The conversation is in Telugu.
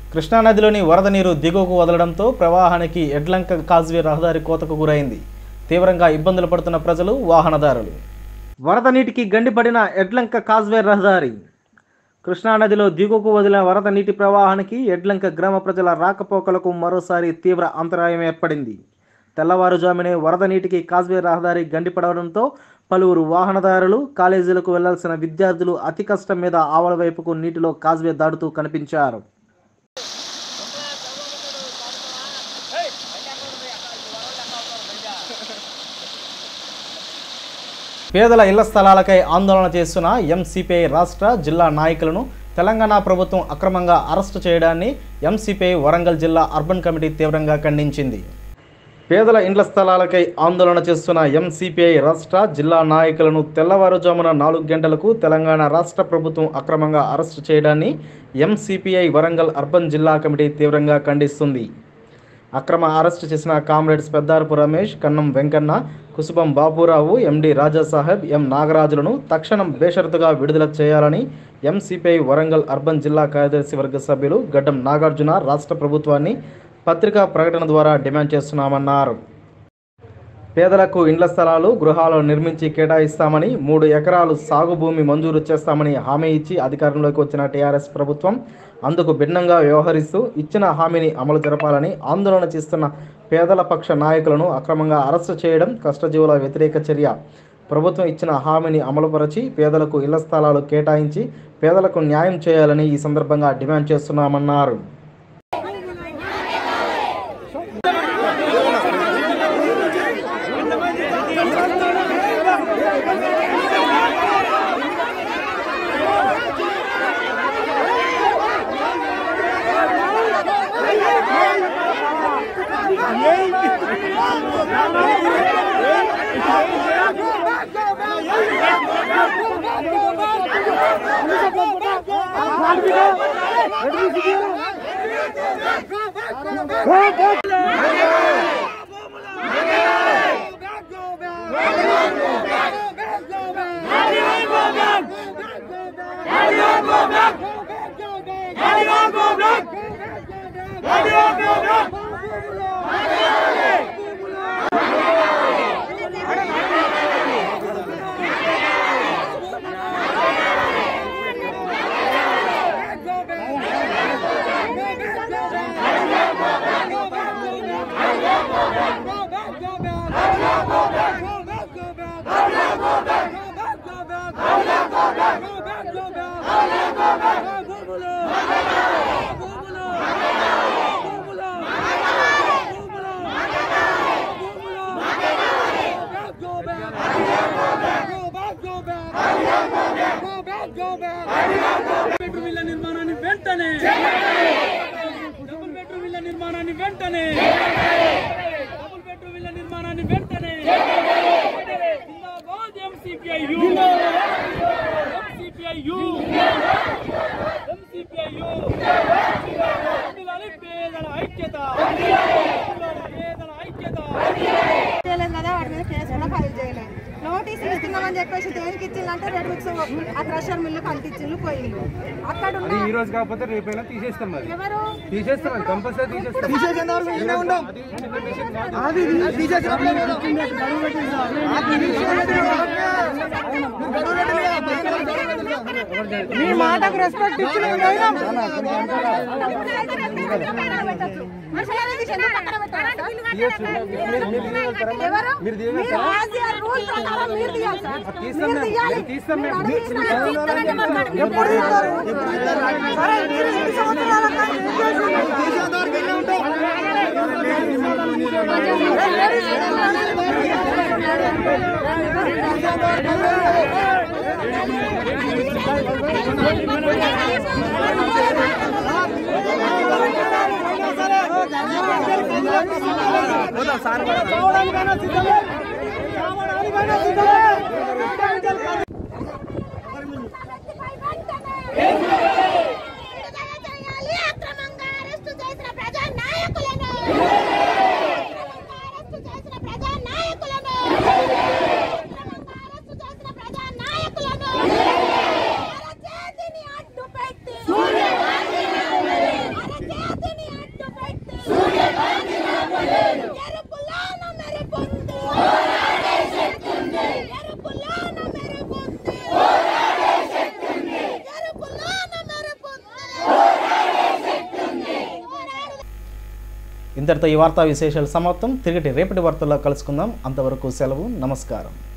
కృష్ణానదిలోని వరద నీరు దిగువకు వదలడంతో ప్రవాహానికి ఎడ్లంక కాజ్వే రహదారి కోతకు గురైంది తీవ్రంగా ఇబ్బందులు పడుతున్న ప్రజలు వాహనదారులు వరద నీటికి గండిపడిన ఎడ్లంక కాజ్వే రహదారి కృష్ణానదిలో దిగువకు వదిలిన వరద నీటి ప్రవాహానికి ఎడ్లంక గ్రామ ప్రజల రాకపోకలకు మరోసారి తీవ్ర అంతరాయం ఏర్పడింది తెల్లవారుజామునే వరద నీటికి కాజ్వే రహదారి గండిపడడంతో పలువురు వాహనదారులు కాలేజీలకు వెళ్లాల్సిన విద్యార్థులు అతి కష్టం మీద ఆవల వైపుకు నీటిలో కాజ్వే దాటుతూ కనిపించారు పేదల ఇళ్ల స్థలాలకై ఆందోళన చేస్తున్న ఎంసీపీఐ రాష్ట్ర జిల్లా నాయకులను తెలంగాణ ప్రభుత్వం అక్రమంగా అరెస్టు చేయడాన్ని ఎంసీపీఐ వరంగల్ జిల్లా అర్బన్ కమిటీ తీవ్రంగా ఖండించింది పేదల ఇండ్ల స్థలాలకై ఆందోళన చేస్తున్న ఎంసీపీఐ రాష్ట్ర జిల్లా నాయకులను తెల్లవారుజామున నాలుగు గంటలకు తెలంగాణ రాష్ట్ర ప్రభుత్వం అక్రమంగా అరెస్టు చేయడాన్ని ఎంసీపీఐ వరంగల్ అర్బన్ జిల్లా కమిటీ తీవ్రంగా ఖండిస్తుంది అక్రమ అరెస్టు చేసిన comrades Peddarapu Ramesh Kannam Venkanna Kusubam Baburao MD Rajasaheb M నాగరాజులను తక్షణం బేషరతుగా విడుదల చేయాలని ఎంసీపీఐ వరంగల్ అర్బన్ జిల్లా కార్యదర్శి వర్గ సభ్యులు గడ్డం నాగార్జున రాష్ట్ర ప్రభుత్వాన్ని పత్రికా ప్రకటన ద్వారా డిమాండ్ చేస్తున్నామన్నారు పేదలకు ఇండ్ల స్థలాలు గృహాలు నిర్మించి కేటాయిస్తామని మూడు ఎకరాలు సాగు భూమి మంజూరు చేస్తామని హామీ ఇచ్చి అధికారంలోకి వచ్చిన టీఆర్ఎస్ ప్రభుత్వం అందుకు భిన్నంగా వ్యవహరిస్తూ ఇచ్చిన హామీని అమలు జరపాలని ఆందోళన చేస్తున్న పేదల పక్ష నాయకులను అక్రమంగా అరెస్టు చేయడం కష్టజీవుల వ్యతిరేక చర్య ప్రభుత్వం ఇచ్చిన హామీని అమలుపరచి పేదలకు ఇళ్ల స్థలాలు కేటాయించి పేదలకు న్యాయం చేయాలని ఈ సందర్భంగా డిమాండ్ చేస్తున్నామన్నారు బెడ్రూమ్ ఇళ్ల నిర్మాణాన్ని వెంటనే డబుల్ బెడ్రూమ్ ఇళ్ల నిర్మాణాన్ని వెంటనే డబుల్ బెడ్రూమ్ ఇళ్ల నిర్మాణాన్ని వెంటనే జిందాబాద్ MCPI U MCPI U MCPI U పేదల ఐక్యత పేదల ఐక్యత చేయలేదు కదా వాటి మీద కేసు కూడా ఫైల్ చేయలేదు నోటీస్ ఇస్తున్నామని చెప్పేసి దేనికి ఇచ్చిందంటే రెడ్ బుక్స్ ఆ క్రషర్ మిల్లు కంటించిండ్రు పోయిండ్రు అక్కడ ఉన్న ఈ రోజు కాకపోతే రేపైనా తీసేస్తాం మరి ఎవరు తీసేస్తాం అది కంపల్సరీ తీసేస్తాం మీ మాటకు రెస్పెక్ట్ ఇచ్చిన ఎవరు మీరు మీరు as a rule ప్రకారం మీరు తీయాలి సార్. మీరు తీయాలి. తీస్తాం మేము. మీరు తీసినట్టు ఎప్పుడు తీస్తారు? సరే, మీరు ఎన్ని సంవత్సరాలన్నా ఏం అక్రమంగా అరెస్టు చేసిన ప్రజా నాయకులను అరెస్టు చేసిన ప్రజా నాయకులను అక్రమంగా అరెస్టు చేసిన ప్రజా నాయకులను అరచేతిని అడ్డుపెట్టి అరచేతిని ఇంతటితో ఈ వార్తా విశేషాలు సమాప్తం తిరిగి రేపటి వార్తల్లో కలుసుకుందాం అంతవరకు సెలవు నమస్కారం